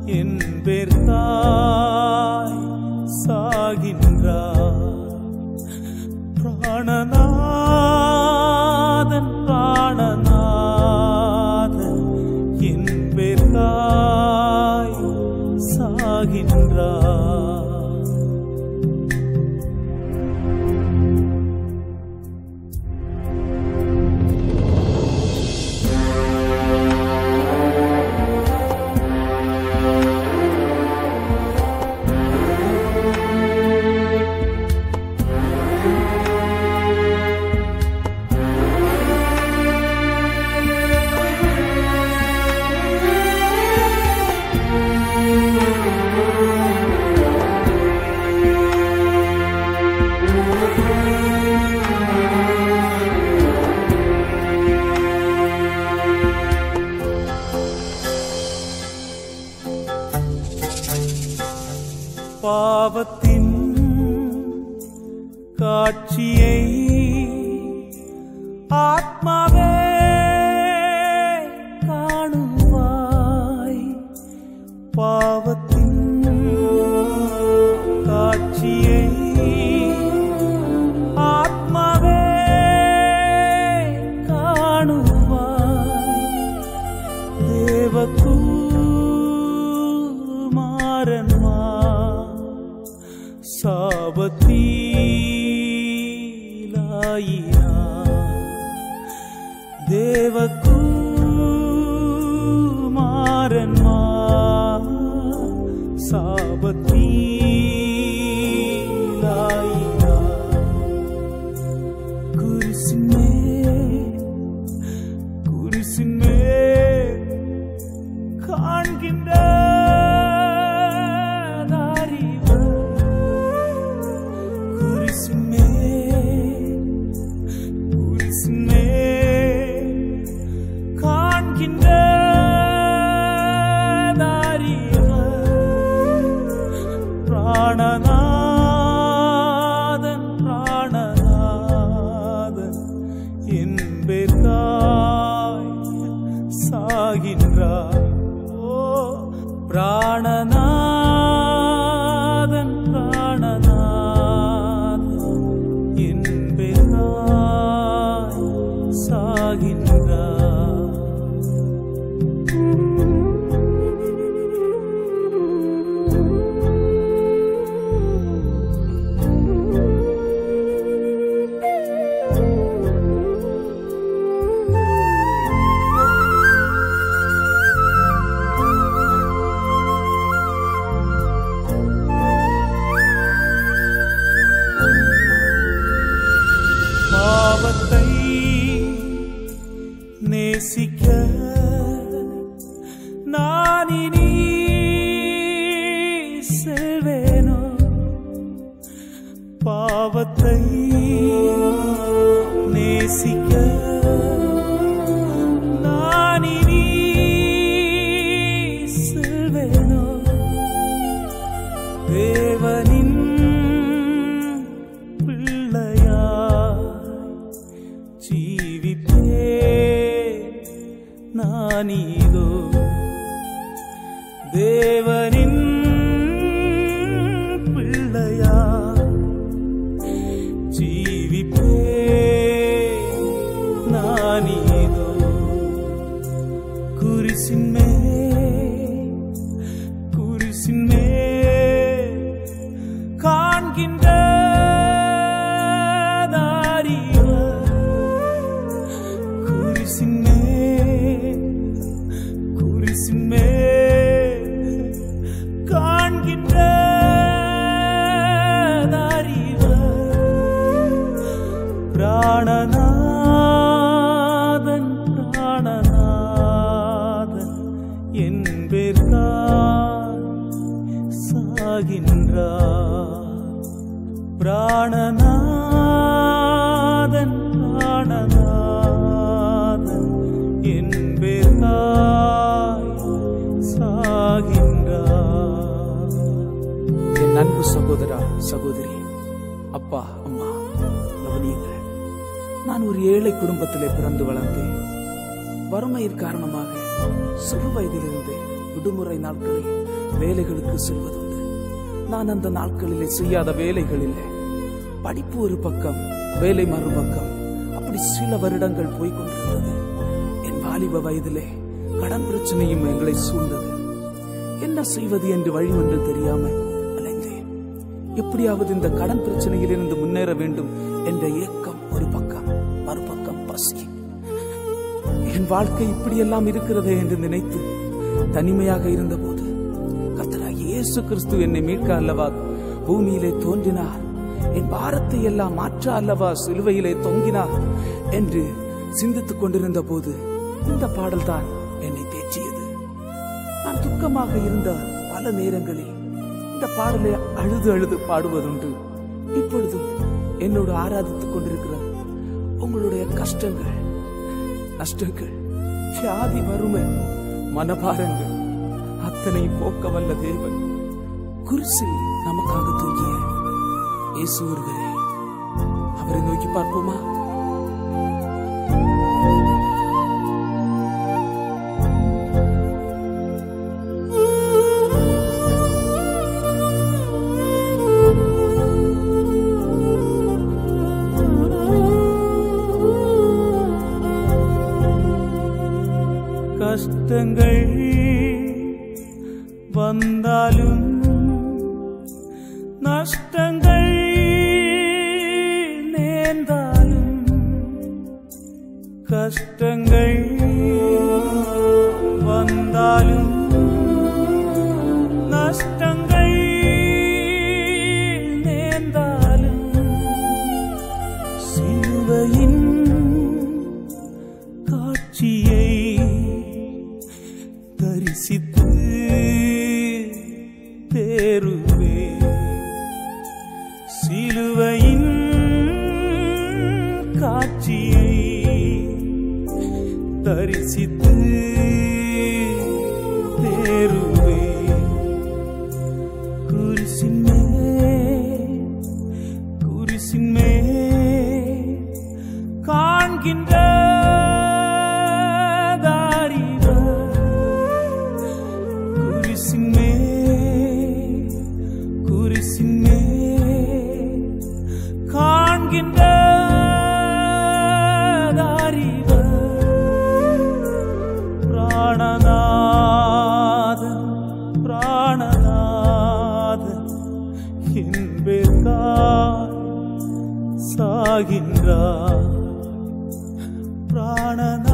என் பேர் தாய் சாகின்றார் பிராணநாதன் பிராணநாதன் என் பேர் தாய் சாகின்றார் பாவத்தின் காட்சியை ஆத்மாவே காணுவாய் பாவத்தின் காட்சியை ஆத்மாவே காணுவாய் தேவகுமாரன்மா சாபத்தீலாயினா தேவகுமாரன்மா சாபத்தீலாயினா குருசிமே குருசிமே காண்கின்ற அறிவு குருசிமே குருசிமே காண்கின்ற அறிவு பிராணநாதன் பிராணநாதன் என்பதாய் சாகின்றார் ஓ பிராணநாதன் பிராணநாதன் என்பதாய் சாகின்றார் பாவத்தை நேசிக்க நான் இனி செல்வேனோ பாவத்தை நேசிக்க நான் இனி செல்வேனோ தேவனின் பிள்ளையாய் ஜீவிப்பே நானீதோ தேவனின் பிள்ளையாய் ஜீவிப்பே நானீதோ குரிசின் மேல் குரிசின் மேல் காண்கின்ற குரிசின் மேல் குரிசின் மேல் காண்கின்ற பிராணநாதன் பிராணநாதன் என்பேர்தான் சாகின்றார் பிராணநாதன் பிராணநாதன் என்பேர்தாய் சாகின்றார் என் அன்பு சகோதரா சகோதரி அப்பா அம்மா கவனியுங்கள் நான் ஒரு ஏழை குடும்பத்திலே பிறந்து வளர்ந்தேன் வறுமையின் காரணமாக சிறு வயதிலிருந்து விடுமுறை நாட்களில் வேலைகளுக்கு செல்வதுண்டு நான் அந்த நாட்களிலே செய்யாத வேலைகள் இல்லை படிப்பு ஒரு பக்கம் வேலை மறுபக்கம் அப்படி சில வருடங்கள் போய் கொண்டிருந்தது என் வாலிப வயதிலே கடன் பிரச்சனையும் எங்களை சூழ்ந்தது என்ன செய்வது என்று வழி ஒன்று தெரியாமல் அலைந்தேன் எப்படியாவது இந்த கடன் பிரச்சனையிலிருந்து முன்னேற வேண்டும் என்ற ஏக்கம் ஒரு பக்கம் மறுபக்கம் பசி என் வாழ்க்கை இப்படியெல்லாம் இருக்கிறதே என்று நினைத்து தனிமையாக இருந்தபோது கர்த்தராகிய இயேசு கிறிஸ்து என்னை மீட்க அல்லவா பூமியிலே தோன்றினார் என் பாரத்தை எல்லாம் மாற்ற அல்லவா சிலுவையிலே தொங்கினார் என்று சிந்தித்துக் கொண்டிருந்த போது இந்த பாடல்தான் என்னை தேற்றியது நான் துக்கமாக இருந்த பல நேரங்களில் இந்த பாடலை அழுது அழுது பாடுவதுண்டு இப்பொழுதும் என்னோடு ஆராதித்துக் கொண்டிருக்கிற உங்களுடைய கஷ்டங்கள் நஷ்டங்கள் வியாதி வறுமை மனபாரங்கள் அத்தனை போக்க வல்ல தேவன் குருசில் நமக்காக தூங்கிய இயேசு ஒருவரே அவரை நோக்கி பார்ப்போமா கஷ்டங்கள் வந்தாலும் நஷ்டங்கள் நேர்ந்தாலும் கஷ்டங்கள் வந்தாலும் நஷ்டங்கள் நேர்ந்தாலும் சிலுவையின் காட்சியை தரிசித்து தேருவே சிலுவையின் காட்சியை தரிசித்து தேருவே குரிசின் மேல் குரிசின் மேல் காண்கின்ற தாரிவர் குரிசின் மேல் குரிசின் மேல் காண்கின்ற தாரிவர் பிராணநாதன் பிராணநாதன் என்பேற்காய் சாகின்றார் பிராணநாதன்